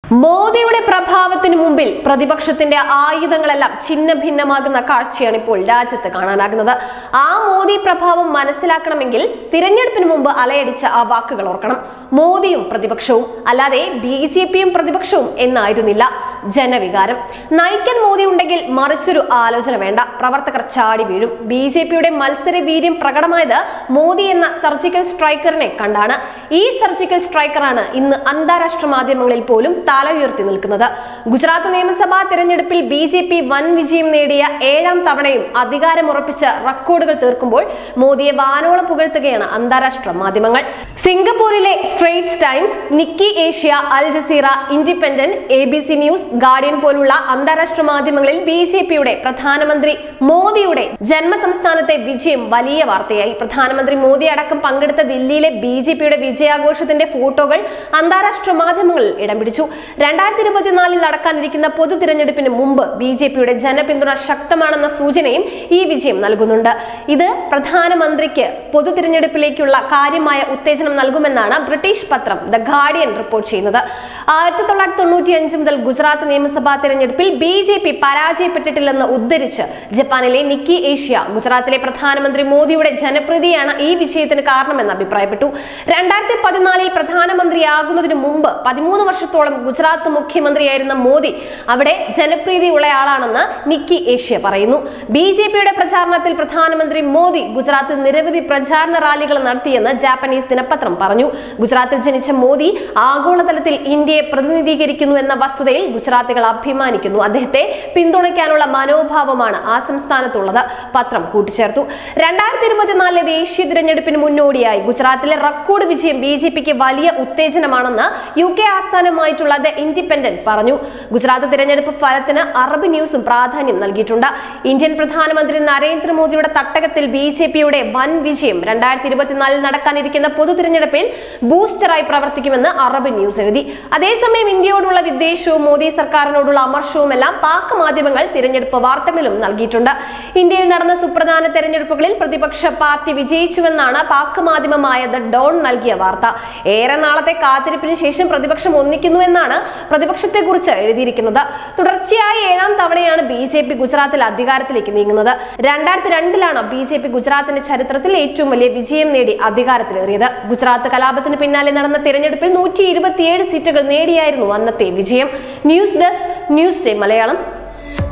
മോദിയുടെ പ്രഭാവത്തിന് മുമ്പിൽ പ്രതിപക്ഷത്തിന്റെ ആയുധങ്ങളെല്ലാം ഛിന്ന ഭിന്നമാകുന്ന കാഴ്ചയാണ് ഇപ്പോൾ രാജ്യത്ത് കാണാനാകുന്നത് ആ മോദി പ്രഭാവം മനസ്സിലാക്കണമെങ്കിൽ തിരഞ്ഞെടുപ്പിന് മുമ്പ് അലയടിച്ച ആ വാക്കുകൾ ഓർക്കണം മോദിയും പ്രതിപക്ഷവും അല്ലാതെ ബി ജെ പിയും പ്രതിപക്ഷവും എന്നായിരുന്നില്ല ജനവികാരം നയിക്കാൻ മോദി ഉണ്ടെങ്കിൽ മറിച്ചൊരു ആലോചന വേണ്ട പ്രവർത്തകർ ചാടി വീഴും ബി ജെ പിയുടെ മത്സര വീര്യം പ്രകടമായത് മോദി എന്ന സർജിക്കൽ സ്ട്രൈക്കറിനെ കണ്ടാണ് ഈ സർജിക്കൽ സ്ട്രൈക്കറാണ് ഇന്ന് അന്താരാഷ്ട്ര മാധ്യമങ്ങളിൽ പോലും തല ഉയർത്തി നിൽക്കുന്നത് ഗുജറാത്ത് നിയമസഭാ തെരഞ്ഞെടുപ്പിൽ ബി ജെ പി വൻ വിജയം നേടിയ ഏഴാം തവണയും അധികാരമുറപ്പിച്ച റെക്കോർഡുകൾ തീർക്കുമ്പോൾ മോദിയെ വാനോളം പുകഴ്ത്തുകയാണ് അന്താരാഷ്ട്ര മാധ്യമങ്ങൾ സിംഗപ്പൂരിലെ Straits Times Nikkei Asia Al Jazeera Independent A B C news Guardian പോലുള്ള അന്താരാഷ്ട്ര മാധ്യമങ്ങളിൽ ബി ജെ പിയുടെ പ്രധാനമന്ത്രി മോദിയുടെ ജന്മസംസ്ഥാനത്തെ വിജയം വലിയ വാർത്തയായി പ്രധാനമന്ത്രി മോദി അടക്കം പങ്കെടുത്ത ദില്ലിയിലെ ബി ജെ പിയുടെ വിജയാഘോഷത്തിന്റെ ഫോട്ടോകൾ അന്താരാഷ്ട്ര മാധ്യമങ്ങളിൽ ഇടം പിടിച്ചു രണ്ടായിരത്തി ഇരുപത്തിനാലിൽ നടക്കാനിരിക്കുന്ന പൊതു തിരഞ്ഞെടുപ്പിന് മുമ്പ് ബി ജെ പിയുടെ ജനപിന്തുണ ശക്തമാണെന്ന സൂചനയും ഈ വിജയം നൽകുന്നുണ്ട് ഇത് പ്രധാനമന്ത്രിക്ക് പൊതു തിരഞ്ഞെടുപ്പിലേക്കുള്ള കാര്യമായ ഉത്തേജനം നൽകുമെന്നാണ് ബ്രിട്ടീഷ് പത്രം ദ ഗാർഡിയൻ റിപ്പോർട്ട് ചെയ്യുന്നത് ആയിരത്തി തൊള്ളായിരത്തി തൊണ്ണൂറ്റി അഞ്ച് മുതൽ ഗുജറാത്ത് നിയമസഭാ തെരഞ്ഞെടുപ്പിൽ ബി ജെ പി പരാജയപ്പെട്ടിട്ടില്ലെന്ന് ഉദ്ധരിച്ച് ജപ്പാനിലെ നിക്കി ഏഷ്യ ഗുജറാത്തിലെ പ്രധാനമന്ത്രി മോദിയുടെ ജനപ്രീതിയാണ് ഈ വിജയത്തിന് കാരണമെന്ന് അഭിപ്രായപ്പെട്ടു രണ്ടായിരത്തി പതിനാലിൽ പ്രധാനമന്ത്രിയാകുന്നതിന് മുമ്പ് പതിമൂന്ന് വർഷത്തോളം ഗുജറാത്ത് മുഖ്യമന്ത്രിയായിരുന്ന മോദി അവിടെ ജനപ്രീതിയുള്ള ആളാണെന്ന് നിക്കി ഏഷ്യ പറയുന്നു ബി ജെ പിയുടെ പ്രചാരണത്തിൽ പ്രധാനമന്ത്രി മോദി ഗുജറാത്തിൽ നിരവധി പ്രചാരണ റാലികൾ നടത്തിയെന്ന് ജാപ്പനീസ് ദിനപത്രം പറഞ്ഞു ഗുജറാത്തിൽ ജനിച്ച മോദി ആഗോളതലത്തിൽ ഇന്ത്യയെ പ്രതിനിധീകരിക്കുന്നു എന്ന വസ്തുതയിൽ ഗുജറാത്തികൾ അഭിമാനിക്കുന്നു അദ്ദേഹത്തെ പിന്തുണയ്ക്കാനുള്ള മനോഭാവമാണ് ആ സംസ്ഥാനത്തുള്ളത് പത്രം കൂട്ടിച്ചേർത്തു രണ്ടായിരത്തി ഇരുപത്തിനാലിലെ ദേശീയ തിരഞ്ഞെടുപ്പിന് മുന്നോടിയായി ഗുജറാത്തിലെ റെക്കോർഡ് വിജയം ബി ജെ പിക്ക് വലിയ ഉത്തേജനമാണെന്ന് യു കെ ആസ്ഥാനമായിട്ടുള്ള ദ ഇൻഡിപെൻഡന്റ് പറഞ്ഞു ഗുജറാത്ത് തിരഞ്ഞെടുപ്പ് ഫലത്തിന് അറബ് ന്യൂസും പ്രാധാന്യം നൽകിയിട്ടുണ്ട് ഇന്ത്യൻ പ്രധാനമന്ത്രി നരേന്ദ്രമോദിയുടെ തട്ടകത്തിൽ ബി ജെ പിയുടെ വൻ വിജയം രണ്ടായിരത്തി ഇരുപത്തിനാലിൽ നടക്കാനിരിക്കുന്ന പൊതു തിരഞ്ഞെടുപ്പിൽ ബൂസ്റ്ററായി പ്രവർത്തിക്കുമെന്ന് അറബ് ന്യൂസ് എഴുതി അതേസമയം ഇന്ത്യയോടുള്ള വിദ്വേഷവും മോദി സർക്കാരിനോടുള്ള അമർഷവും എല്ലാം പാക് മാധ്യമങ്ങൾ തിരഞ്ഞെടുപ്പ് വാർത്തകളിലും നൽകിയിട്ടുണ്ട് ഇന്ത്യയിൽ നടന്ന സുപ്രധാന തെരഞ്ഞെടുപ്പുകളിൽ പ്രതിപക്ഷ പാർട്ടി വിജയിച്ചുവെന്നാണ് പാക് മാധ്യമമായ ദ ഡോൺ നൽകിയ വാർത്ത ഏറെ നാളത്തെ കാത്തിരിപ്പിന് ശേഷം പ്രതിപക്ഷം ഒന്നിക്കുന്നു എന്നാണ് പ്രതിപക്ഷത്തെക്കുറിച്ച് എഴുതിയിരിക്കുന്നത് തുടർച്ചയായി ഏഴാം തവണയാണ് ബി ജെ പി ഗുജറാത്തിൽ അധികാരത്തിലേക്ക് നീങ്ങുന്നത് രണ്ടായിരത്തി രണ്ടിലാണ് ബി ജെ പി ഗുജറാത്തിന്റെ ചരിത്രത്തിൽ ഏറ്റവും വലിയ വിജയം നേടി അധികാരത്തിലേറിയത് ഗുജറാത്ത് കലാപത്തിന് പിന്നാലെ നടന്ന തിരഞ്ഞെടുപ്പിൽ നൂറ്റി ഇരുപത്തിയേഴ് സീറ്റുകൾ നേടിയായിരുന്നു അന്നത്തെ വിജയം news desk news day Malayalam